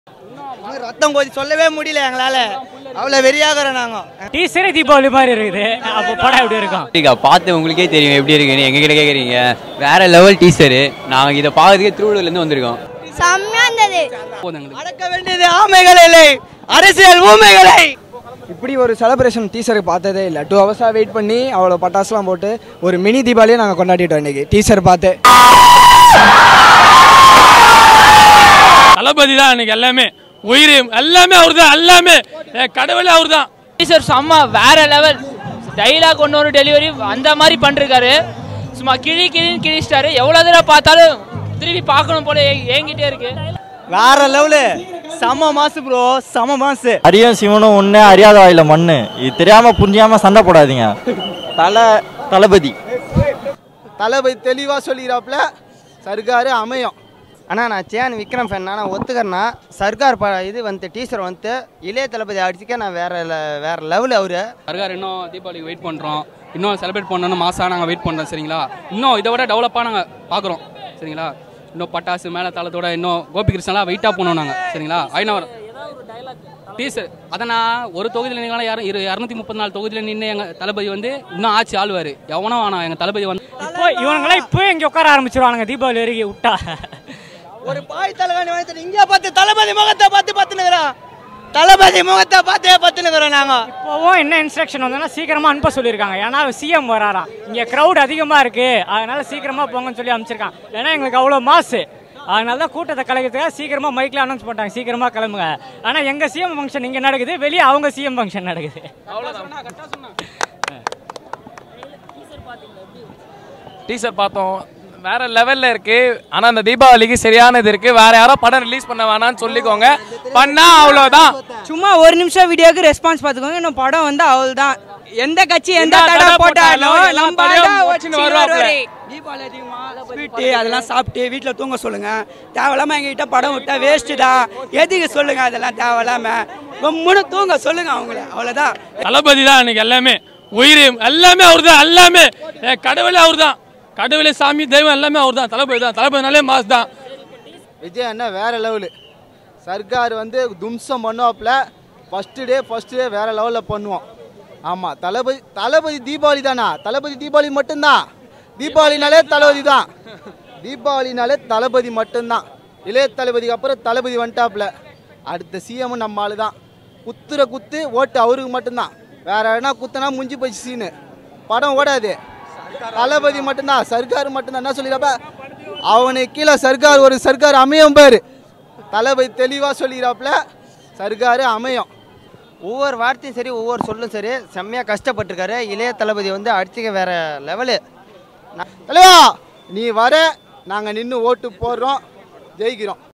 ரத்தம் கொதி சொல்லவே முடியல எங்களால அவ்வளவு வெறியாகிறோம் நாங்க டீசரே தீபாவளி மாதிரி இருக்குது அப்போ படம் எப்படி இருக்கும் அப்படிக்கா பார்த்து உங்களுக்கே தெரியும் எப்படி இருக்குன்னு எங்க கிட்ட கேட்குறீங்க வேற லெவல் டீசரு நாங்கள் இதை பார்க்கறதுக்கே திருவள்ளூர்லேருந்து வந்திருக்கோம் செம்மையா இருந்தது அடக்க வேண்டியது ஆமைகள் இல்லை அரசியல் ஊமைகளை இப்படி ஒரு செலப்ரேஷன் டீசருக்கு பார்த்ததே இல்லை டூ ஹவர்ஸாக வெயிட் பண்ணி அவ்வளோ பட்டாசுலாம் போட்டு ஒரு மினி தீபாவளியை நாங்கள் கொண்டாடிட்டோம் இன்னைக்கு டீசர் பார்த்து தளபதி தான் எனக்கு எல்லாமே உயிர் எல்லாமே அவர் தான் எல்லாமே என் கடவுளே அவர் தான் டீசர் செம்ம வேற லெவல் டைலாக் ஒன்று ஒரு டெலிவரி அந்த மாதிரி பண்ணிருக்காரு சும்மா கிழி கிழின்னு கிழிச்சிட்டாரு எவ்வளோ தடவை பார்த்தாலும் திருப்பி பார்க்கணும் போல ஏ- ஏங்கிட்டே இருக்கு வேற லெவலு செம மாசு ப்ரோ செம மாசு அரியும் சிவனும் ஒன்று அறியாத வாயில மண்ணு இது தெரியாம புரிஞ்சாம சண்டை போடாதீங்க தலை தளபதி தளபதி தெளிவா சொல்லிடுறாப்புல சர்க்காரு அமையும் அண்ணா நான் சேன் விக்ரம் ஃபேன் நான் ஒத்துக்கிறேன்னா சர்க்கார் ப இது வந்து டீச்சர் வந்து இளைய தளபதி அடிச்சுக்க நான் வேற le- வேற லெவல் அவரு சர்கார் இன்னும் தீபாவளிக்கு வெயிட் பண்ணுறோம் இன்னும் செலிப்ரேட் பண்ணணும்னு மாசாக நாங்கள் வெயிட் பண்ணுறோம் சரிங்களா இன்னும் இதை விட டெவலப்பாக நாங்கள் பார்க்குறோம் சரிங்களா இன்னும் பட்டாசு மேலே தாளத்தோட இன்னும் கோபி கிருஷ்ணலாம் வெயிட்டாக போனோம் நாங்கள் சரிங்களா ஐநவர் டீசர் அதை நான் ஒரு தொகுதியில் நின்னாலும் யாரும் இரு இரநூத்தி முப்பத்தி நாலு தொகுதியில் நின்று எங்கள் தளபதி வந்து இன்னும் ஆட்சி ஆளுவார் எவனோ வேணாம் எங்கள் தளபதி வந்து இப்போ இவனுங்களாம் இப்போ இங்கே உட்கார ஆரம்பிச்சிருவானுங்க தீபாவளி வரைக்கும் விட்டா ஒரு பாய் தலைகாணி வாங்கிட்டு இங்க பார்த்து தளபதி முகத்தை பார்த்து பார்த்துனுக்குறோம் தளபதி முகத்தை பார்த்தே பார்த்துனுக்குறோம் நாங்க இப்போவும் என்ன இன்ஸ்ட்ரக்ஷன் வந்தோன்னா சீக்கிரமா அனுப்ப சொல்லியிருக்காங்க ஏன்னா சிஎம் வராராம் இங்கே க்ரௌட் அதிகமா இருக்கு அதனால சீக்கிரமா போங்கன்னு சொல்லி அமைச்சிருக்கான் ஏன்னா எங்களுக்கு அவ்வளோ மாசு அதனால தான் கூட்டத்தை கலைக்கிறதுக்காக சீக்கிரமா மைக்ல அனௌன்ஸ் பண்ணிட்டாங்க சீக்கிரமா கிளம்புங்க ஆனா எங்க சிஎம் ஃபங்க்ஷன் இங்க நடக்குது வெளியே அவங்க சிஎம் ஃபங்க்ஷன் நடக்குது டீசர் பார்த்தோம் வேற லெவல்ல இருக்கு ஆனா அந்த தீபாவளிக்கு சரியானது இருக்கு வேற யாரோ படம் ரிலீஸ் பண்ண வேணாம்னு சொல்லிக்கோங்க பண்ணா அவ்வளவுதான் சும்மா ஒரு நிமிஷம் வீடியோக்கு ரெஸ்பான்ஸ் பார்த்துக்கோங்க இன்னும் படம் வந்து அவள் தான் எந்த கட்சி எந்த எந்த தடை தடை போட்டாலும் போட்டாலும் நம்ம தடையும் தான் வச்சுன்னு வச்சுன்னு வருவாப்ல. வருவாரு. தீபாவளி அதிகமா ஸ்வீட்டு அதெல்லாம் சாப்பிட்டு வீட்டில் தூங்க சொல்லுங்க தேவையில்லாம எங்ககிட்ட படம் விட்டா வேஸ்ட்டு தான் எதுக்கு சொல்லுங்க அதெல்லாம் தேவையில்லாம கம்முன்னு தூங்க சொல்லுங்க அவங்கள அவ்வளோதான் தளபதி தான் எனக்கு எல்லாமே உயிர் எல்லாமே அவர் தான் எல்லாமே என் கடவுளே அவர் தான் கடவுளே சாமி தெய்வம் எல்லாமே அவர் தான் தளபதி தான் தளபதினாலே மாஸ் தான் விஜய் அண்ணா வேற லெவலு சர்க்கார் வந்து தும்சம் பண்ணுவாப்புல ஃபஸ்ட்டு டே ஃபஸ்ட்டு டே வேற லெவலில் பண்ணுவோம் ஆமாம் தளபதி தளபதி தீபாவளி தானா தளபதி தீபாவளி மட்டும்தான் தீபாவளினாலே தளபதி தான் தீபாவளினாலே தளபதி மட்டும்தான் இளைய தளபதிக்கு அப்புறம் தளபதி வந்துட்டாப்புல அடுத்த சிஎம் நம்ம ஆளு தான் குத்துற குத்து ஓட்டு அவருக்கு மட்டும்தான் வேற எதனா குத்துனா முடிஞ்சு போச்சு சீனு படம் ஓடாது தளபதி மட்டும்தான் சர்க்கார் மட்டும்தான் என்ன சொல்லிடுறப்ப அவனுக்கு கீழே சர்க்கார் ஒரு சர்க்கார் அமையும் பாரு தளபதி தெளிவாக சொல்லிடுறாப்புல சர்க்கார் அமையும் ஒவ்வொரு வார்த்தையும் சரி ஒவ்வொரு சொல்லும் சரி செம்மையாக கஷ்டப்பட்டிருக்காரு இளைய தளபதி வந்து அடிச்சுக்க வேற லெவலு தலைவா நீ வர நாங்கள் நின்று ஓட்டு போடுறோம் ஜெயிக்கிறோம்